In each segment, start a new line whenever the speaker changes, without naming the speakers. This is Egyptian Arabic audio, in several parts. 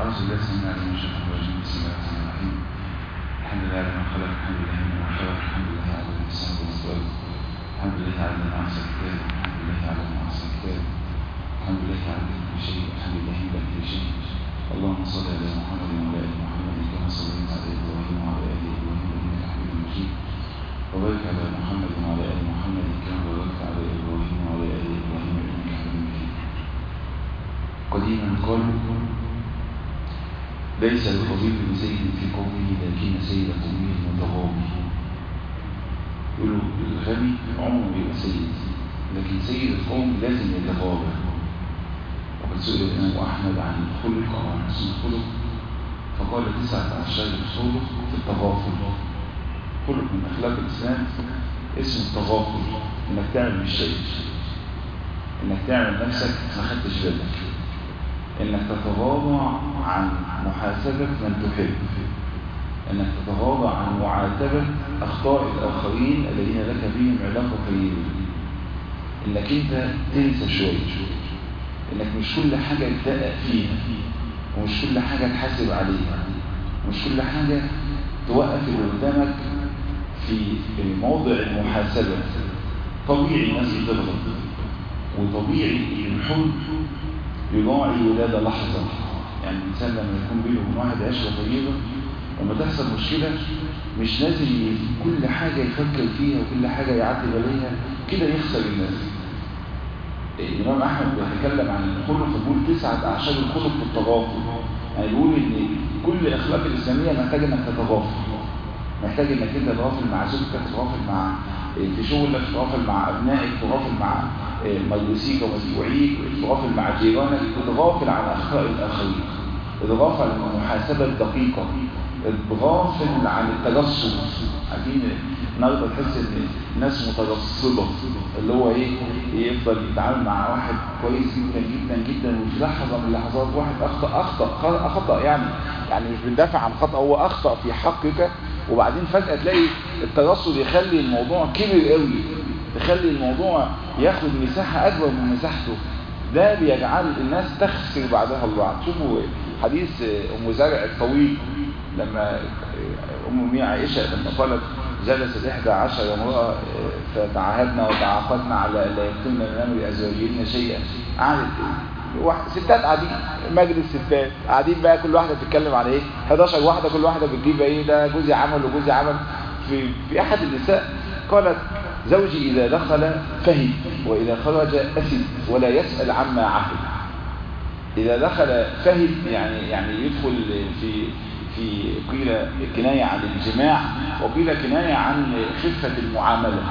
أعوذ بالله السميع العليم من الشيطان الرجيم بسم الله الرحمن الرحيم الحمد لله على ما خلق الحمد لله مما خلق الحمد لله على ما السماء والأرض الحمد لله على ما أحسن كتاب الحمد لله على ما أحسن كتاب الحمد لله على كل شيء الحمد لله على كل شيء اللهم صل على محمد وعلى آل محمد كما صليت على إبراهيم وعلى آل إبراهيم إنك حميد مجيد وبارك على محمد وعلى آل محمد كما باركت على إبراهيم وعلى آل إبراهيم إنك حميد مجيد قديما قالوا ليس الخبير بسيد في قومه لكن سيد قومه المتغابي يقولوا الغبي عمره بيبقى سيد لكن سيد القوم لازم يتغابى وقد سئل الإمام أحمد عن الخلق أو عن حسن الخلق فقال تسعة أعشار الخلق في التغافل خلق من أخلاق الإسلام اسمه التغافل إنك تعمل الشيء إنك تعمل نفسك ما خدتش بالك انك تتغاضى عن محاسبة من تحب انك تتغاضى عن معاتبة اخطاء الاخرين الذين لك بهم علاقة طيبة انك انت تنسى شوية انك مش كل حاجة تدقق فيها ومش كل حاجة تحاسب عليها ومش كل حاجة توقف اللي قدامك في موضع المحاسبة طبيعي الناس بتغلط وطبيعي الحب يراعي ولادة لحظة يعني الإنسان لما يكون بينه وبين واحد عشرة طيبة لما تحصل مشكلة مش لازم كل حاجة يفكر فيها وكل حاجة يعتب عليها كده يخسر الناس الإمام أحمد بيتكلم عن الخلق بيقول تسعة أعشار الخلق في التغافل يعني بيقول إن كل الأخلاق الإسلامية محتاج إنك تتغافل محتاج إنك أنت تتغافل مع زوجتك تتغافل مع في شغلك تتغافل مع أبنائك تتغافل مع مدرسيك ومسؤوليك تتغافل مع جيرانك تتغافل عن أخطاء الآخرين تتغافل عن المحاسبة الدقيقة تتغافل عن التجسس عارفين النهارده تحس ان الناس مترصده اللي هو ايه يفضل يتعامل مع واحد كويس جدا جدا جدا وفي لحظه من اللحظات واحد اخطا اخطا اخطا يعني يعني مش بندافع عن خطا هو اخطا في حقك وبعدين فجاه تلاقي الترصد يخلي الموضوع كبر قوي يخلي الموضوع ياخد مساحه اكبر من مساحته ده بيجعل الناس تخسر بعدها البعض شوفوا حديث ام زرع الطويل لما ام مي عائشه لما قالت جلست إحدى عشر امرأة فتعاهدنا وتعاقدنا على لا يكتمن من أمر أزواجهن شيئا قعدت ستات قاعدين مجلس ستات قاعدين بقى كل واحدة بتتكلم على ايه 11 واحدة كل واحدة بتجيب ايه ده جوزي عمل وجوزي عمل في في أحد النساء قالت زوجي إذا دخل فهم وإذا خرج أسد ولا يسأل عما عهد إذا دخل فهم يعني يعني يدخل في في قيل كناية عن الجماع وقيل كناية عن خفة المعاملة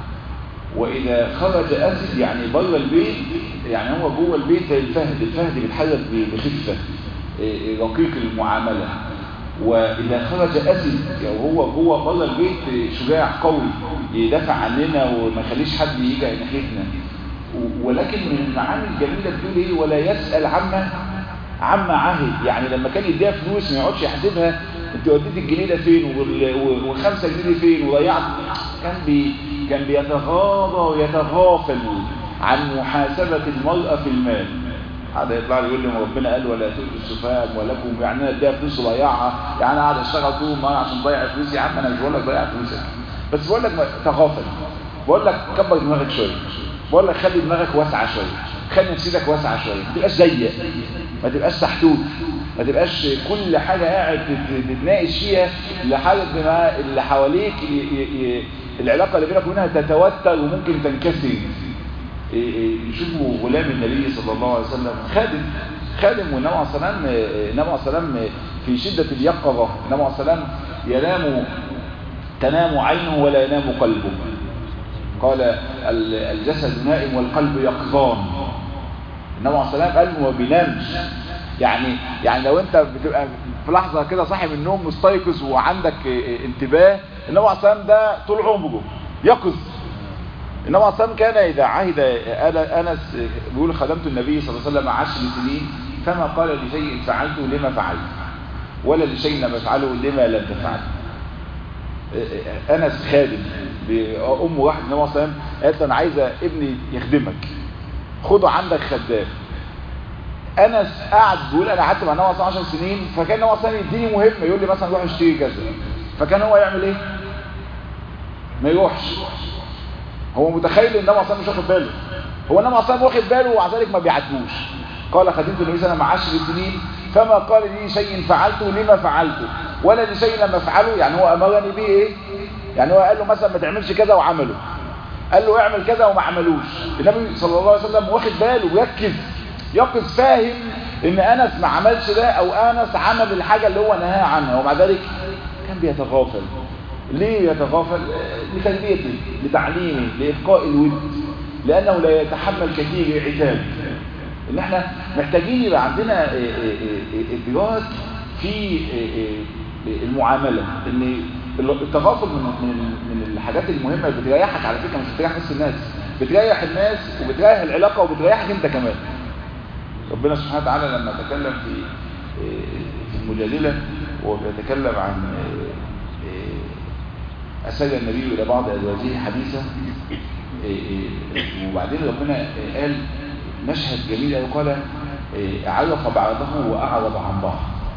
وإذا خرج أسد يعني بره البيت يعني هو جوه البيت زي الفهد الفهد بيتحرك بخفة رقيق المعاملة وإذا خرج أسد يعني هو جوه بره البيت شجاع قوي يدافع عننا وما يخليش حد يجي ناحيتنا ولكن من المعاني الجميلة بتقول ايه ولا يسأل عما عما عهد يعني لما كان يديها فلوس ما يقعدش يحسبها انت وديت الجنيه ده فين والخمسة جنيه فين وضيعت كان بي كان بيتغاضى ويتغافل عن محاسبة المرأة في المال هذا يطلع لي يقول لي ربنا قال ولا تؤتوا السفهاء ولكم يعني انا اديها فلوس وضيعها يعني انا قاعد اشتغل طول النهار عشان اضيع فلوسي يا عم انا مش بقول لك ضيع فلوسك بس بقول لك تغافل بقول لك كبر دماغك شويه بقول لك خلي دماغك واسعه شويه خلي نفسيتك واسعه شويه ما تبقاش ضيق ما تبقاش سحتوت ما تبقاش كل حاجة قاعد تتناقش فيها لحد ما اللي حواليك العلاقة اللي بينك وبينها تتوتر وممكن تنكسر يشوفوا غلام النبي صلى الله عليه وسلم خادم خادم والنبي عليه الصلاة النبي عليه الصلاة في شدة اليقظة النبي عليه الصلاة ينام تنام عينه ولا ينام قلبه قال الجسد نائم والقلب يقظان النبي عليه الصلاه قلبه ما بينامش يعني يعني لو انت بتبقى في لحظه كده صاحي من النوم مستيقظ وعندك انتباه النبي عليه الصلاه ده طول عمره يقظ النبي عليه الصلاه كان اذا عهد انس بيقول خدمت النبي صلى الله عليه وسلم عشر سنين فما قال لشيء فعلته لما فعلت ولا لشيء لم افعله لما لم تفعل انس خادم امه واحد النبي عليه الصلاه قالت له انا عايزه ابني يخدمك خده عندك خدام
انس قعد بيقول انا قعدت مع النبي صلى الله عليه وسلم 10 سنين فكان هو اصلا يديني مهمه يقول لي مثلا روح اشتري كذا فكان هو يعمل ايه ما يروحش هو متخيل ان النبي صلى مش واخد باله هو النبي صلى واخد باله ومع ذلك ما بيعدوش قال خدمت النبي صلى الله عليه وسلم 10 سنين فما قال لي شيء فعلته لما فعلته ولا لشيء لم افعله يعني هو امرني به ايه يعني هو قال له مثلا ما تعملش كذا وعمله قال له اعمل كذا وما عملوش النبي صلى الله عليه وسلم واخد باله ويركز يقظ فاهم ان انس ما عملش ده او انس عمل الحاجه اللي هو نهى عنها ومع ذلك كان بيتغافل ليه يتغافل لتربيته لتعليمه لابقاء الود لانه لا يتحمل كثير العتاب ان احنا محتاجين يبقى عندنا ادراك في المعامله ان التغافل من من من الحاجات المهمه اللي بتريحك على فكره مش بتريح بس الناس بتريح الناس وبتريح العلاقه وبتريحك انت كمان ربنا سبحانه وتعالى لما تكلم في في المجادله وهو بيتكلم عن أسال النبي إلى بعض أزواجه حديثا وبعدين ربنا قال مشهد جميل قوي قال عرف بعضه وأعرض عن بعض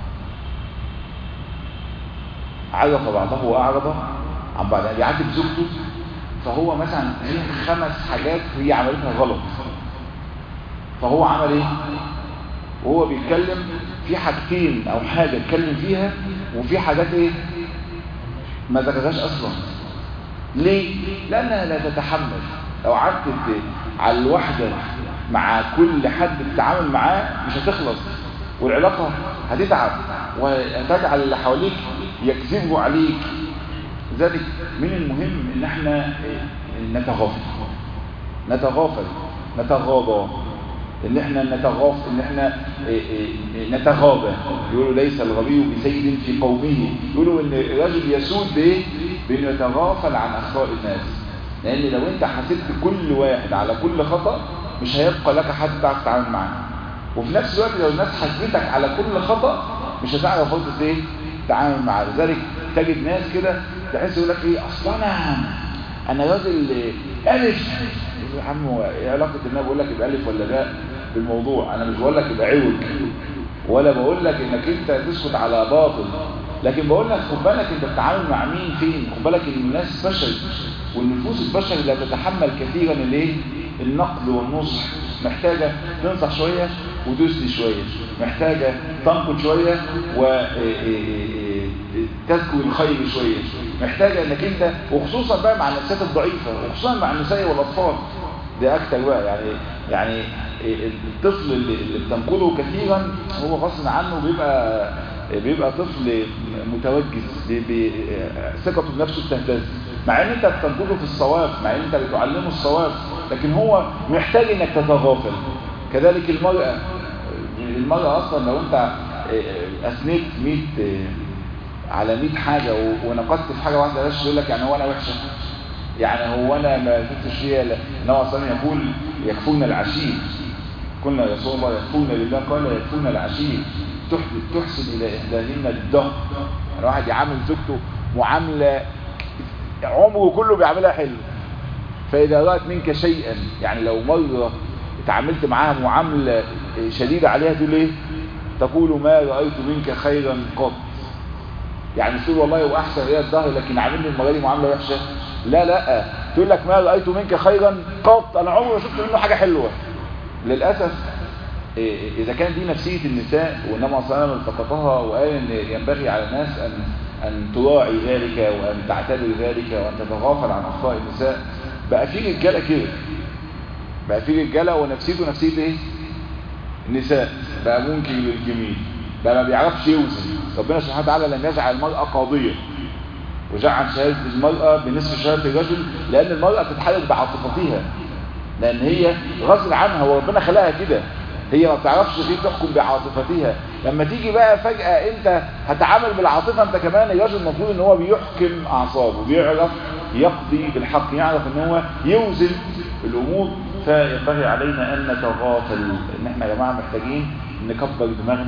عرف بعضه وأعرض عن بعض يعني بيعاتب زوجته فهو مثلا هي خمس حاجات هي عملتها غلط فهو عمل ايه وهو بيتكلم في حاجتين او حاجة اتكلم فيها وفي حاجات ايه ما ذكرهاش اصلا ليه لانها لا تتحمل لو قعدت على الوحدة مع كل حد بتتعامل معاه مش هتخلص والعلاقة هتتعب وهتجعل اللي حواليك يكذبوا عليك لذلك من المهم ان احنا نتغافل نتغافل نتغاضى ان احنا نتغاف ان احنا نتغابى يقولوا ليس الغبي بسيد في قومه يقولوا ان الرجل يسود بايه بانه يتغافل عن اخطاء الناس لان لو انت حسبت كل واحد على كل خطأ مش هيبقى لك حد تعرف تتعامل معاه وفي نفس الوقت لو الناس حسبتك على كل خطأ مش هتعرف برضه ايه تتعامل معاه لذلك تجد ناس كده تحس يقول لك ايه اصلا انا انا راجل الف يا عم هو ايه علاقه ان انا بقول لك يبقى الف ولا باء بالموضوع انا مش بقول لك يبقى عوج ولا بقول لك انك انت تسكت على باطل لكن بقول لك خد بالك انت بتتعامل مع مين فين خد بالك ان الناس بشر والنفوس البشر لا تتحمل كثيرا الايه النقد والنصح محتاجة تنصح شوية وتسلي شوية محتاجة تنقد شوية وتذكر الخير شوية محتاجة انك انت وخصوصا بقى مع النفسات الضعيفة وخصوصا مع النساء والاطفال ده اكتر بقى يعني يعني الطفل اللي, اللي بتنقده كثيرا هو غصب عنه بيبقى بيبقى طفل متوجس ثقته بنفسه بتهتز مع ان انت بتنقده في الصواب مع ان انت بتعلمه الصواب لكن هو محتاج انك تتغافل كذلك المرأة المرأة اصلا لو انت اثنيت 100 على 100 حاجة ونقصت في حاجة واحدة بس يقول لك يعني هو انا وحشة يعني هو انا ما كنتش فيها النبي صلى يقول يكفون العشير قلنا يا رسول الله يكفون لله قال يكفون العشير تحسن الى احداهن الدهر يعني واحد يعامل زوجته معامله عمره كله بيعملها حلو فاذا رأت منك شيئا يعني لو مرة اتعاملت معاها معاملة شديدة عليها تقول ايه تقول ما رأيت منك خيرا قط يعني تقول والله هو احسن هي الظهر لكن عاملني المرة دي معاملة وحشة لا لا تقول لك ما رأيت منك خيرا قط انا عمري ما شفت منه حاجة حلوة للأسف إذا كان دي نفسية النساء والنبي صلى الله عليه وسلم التقطها وقال إن ينبغي على الناس أن أن تراعي ذلك وأن تعتبر ذلك وأن تتغافل عن أخطاء النساء بقى في رجالة كده بقى في رجالة ونفسيته نفسية إيه؟ النساء بقى منكر للجميل بقى ما بيعرفش يوزن ربنا سبحانه وتعالى لم يجعل المرأة قاضية وجعل شهادة المرأة بنصف شهادة الرجل لأن المرأة تتحرك بعاطفتها لأن هي غصب عنها وربنا خلقها كده هي ما بتعرفش غير تحكم بعاطفتها لما تيجي بقى فجأة انت هتعامل بالعاطفة انت كمان الراجل المفروض ان هو بيحكم اعصابه بيعرف يقضي بالحق يعرف ان هو يوزن الامور فينبغي علينا ان نتغافل ان احنا يا جماعة محتاجين نكبر دماغنا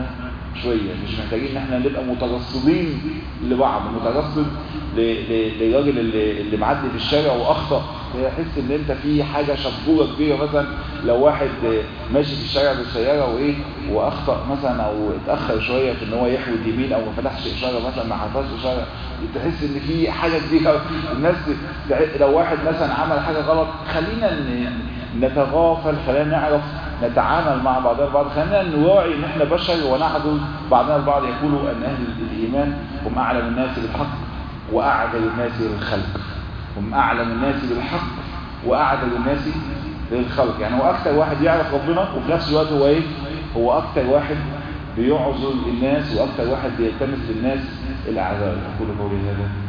شوية مش محتاجين ان احنا نبقى مترصدين لبعض مترصد للراجل اللي, اللي معدي في الشارع واخطأ يحس ان انت في حاجة شبورة كبيرة مثلا لو واحد ماشي في الشارع بالسيارة وايه واخطأ مثلا او اتأخر شوية في ان هو يحود يمين او ما فتحش اشارة مثلا ما حطاش اشارة تحس ان في حاجة كبيرة الناس لو واحد مثلا عمل حاجة غلط خلينا نتغافل خلينا نعرف نتعامل مع بعضنا البعض خلينا نراعي ان احنا بشر ونعذر بعضنا البعض يقولوا ان اهل الايمان هم اعلم الناس بالحق واعدل الناس للخلق هم اعلم الناس بالحق واعدل الناس للخلق يعني هو اكثر واحد يعرف ربنا وفي نفس الوقت هو ايه هو اكثر واحد بيعذر الناس واكثر واحد بيلتمس للناس الاعذار اقول قولي هذا